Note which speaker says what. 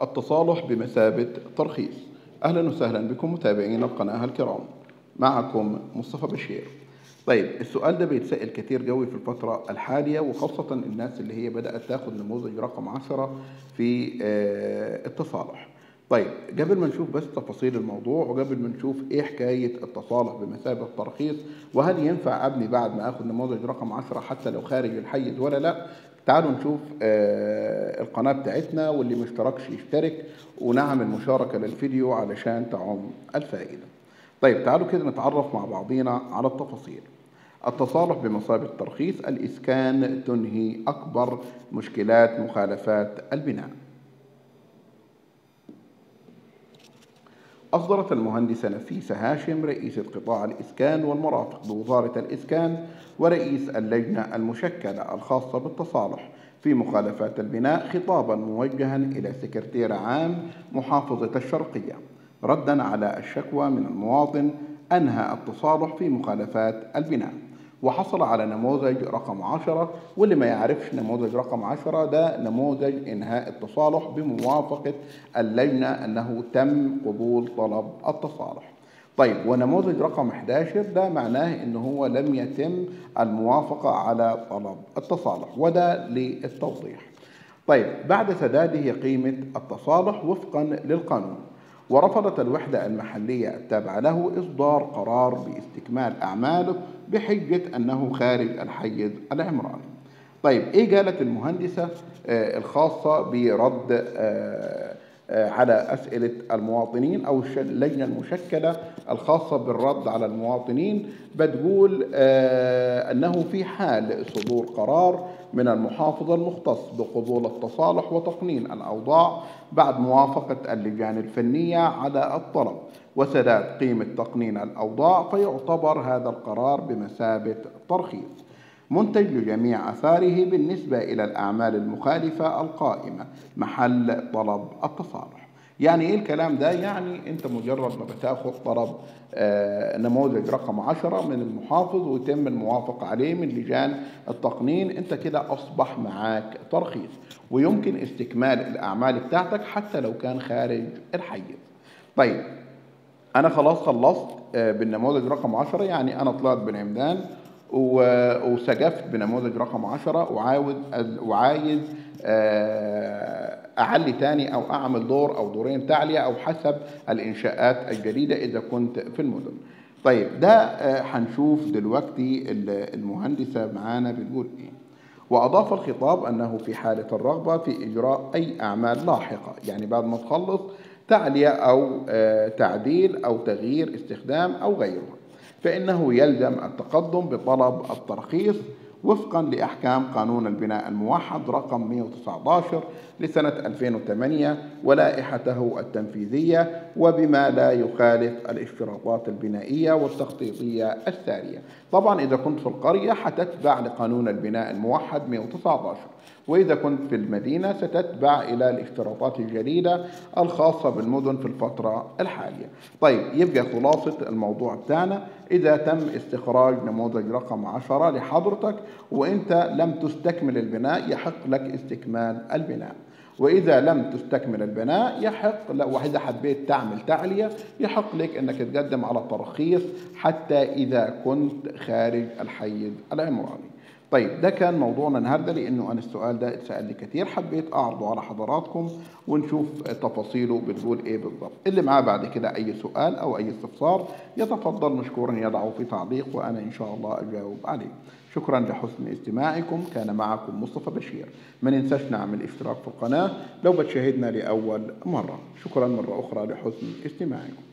Speaker 1: التصالح بمثابة ترخيص أهلا وسهلا بكم متابعين القناة الكرام معكم مصطفى بشير طيب السؤال ده بيتسأل كتير قوي في الفترة الحالية وخاصة الناس اللي هي بدأت تاخد نموذج رقم عشرة في آه، التصالح طيب قبل ما نشوف بس تفاصيل الموضوع وقبل ما نشوف ايه حكاية التصالح بمثابة ترخيص وهل ينفع ابني بعد ما اخد نموذج رقم عشرة حتى لو خارج الحيز ولا لا تعالوا نشوف آه، القناة بتاعتنا واللي مشتركش يشترك ونعمل مشاركة للفيديو علشان تعم الفائدة طيب تعالوا كده نتعرف مع بعضينا على التفاصيل التصالح بمصابة الترخيص الإسكان تنهي أكبر مشكلات مخالفات البناء أصدرت المهندسة نفيسة هاشم رئيسة قطاع الإسكان والمرافق بوزارة الإسكان ورئيس اللجنة المشكلة الخاصة بالتصالح في مخالفات البناء خطابا موجها إلى سكرتير عام محافظة الشرقية ردا على الشكوى من المواطن أنهى التصالح في مخالفات البناء وحصل على نموذج رقم عشرة واللي ما يعرفش نموذج رقم عشرة ده نموذج إنهاء التصالح بموافقة اللجنة أنه تم قبول طلب التصالح طيب ونموذج رقم 11 ده معناه ان هو لم يتم الموافقة على طلب التصالح وده للتوضيح طيب بعد سداده قيمة التصالح وفقا للقانون ورفضت الوحدة المحلية التابعة له إصدار قرار باستكمال أعماله بحجة أنه خارج الحيز العمراني طيب إيه قالت المهندسة آه الخاصة برد آه آه على أسئلة المواطنين أو اللجنة المشكلة الخاصة بالرد على المواطنين بتقول أنه في حال صدور قرار من المحافظ المختص بقبول التصالح وتقنين الأوضاع بعد موافقة اللجان الفنية على الطلب وسداد قيمة تقنين الأوضاع فيعتبر هذا القرار بمثابة ترخيص منتج لجميع أثاره بالنسبة إلى الأعمال المخالفة القائمة محل طلب التصالح يعني ايه الكلام ده يعني انت مجرد ما بتاخد طلب آه نموذج رقم عشرة من المحافظ ويتم الموافقة عليه من لجان التقنين انت كده اصبح معاك ترخيص ويمكن استكمال الاعمال بتاعتك حتى لو كان خارج الحيز طيب انا خلاص خلصت آه بالنموذج رقم عشرة يعني انا طلعت بالعمدان وسجفت بنموذج رقم عشرة وعاوز وعايز آه أعلي تاني أو أعمل دور أو دورين تعلية أو حسب الإنشاءات الجديدة إذا كنت في المدن طيب ده هنشوف دلوقتي المهندسة معانا بتقول إيه وأضاف الخطاب أنه في حالة الرغبة في إجراء أي أعمال لاحقة يعني بعد ما تخلص تعلية أو تعديل أو تغيير استخدام أو غيره فإنه يلزم التقدم بطلب الترخيص وفقا لأحكام قانون البناء الموحد رقم 119 لسنة 2008 ولائحته التنفيذية وبما لا يخالف الاشتراطات البنائية والتخطيطية السارية طبعا إذا كنت في القرية حتتبع لقانون البناء الموحد 119 وإذا كنت في المدينة ستتبع إلى الاشتراطات الجديدة الخاصة بالمدن في الفترة الحالية طيب يبقى خلاصة الموضوع بتاعنا إذا تم استخراج نموذج رقم 10 لحضرتك وإنت لم تستكمل البناء يحق لك استكمال البناء وإذا لم تستكمل البناء يحق وإذا حبيت تعمل تعلية يحق لك أنك تقدم على ترخيص حتى إذا كنت خارج الحيز العمراني طيب ده كان موضوعنا النهارده لانه انا السؤال ده اتسال لي كتير حبيت اعرضه على حضراتكم ونشوف تفاصيله بتقول ايه بالضبط اللي معاه بعد كده اي سؤال او اي استفسار يتفضل مشكورا يضعه في تعليق وانا ان شاء الله اجاوب عليه شكرا لحسن استماعكم كان معكم مصطفى بشير ما ننساش نعمل اشتراك في القناه لو بتشاهدنا لاول مره شكرا مره اخرى لحسن استماعكم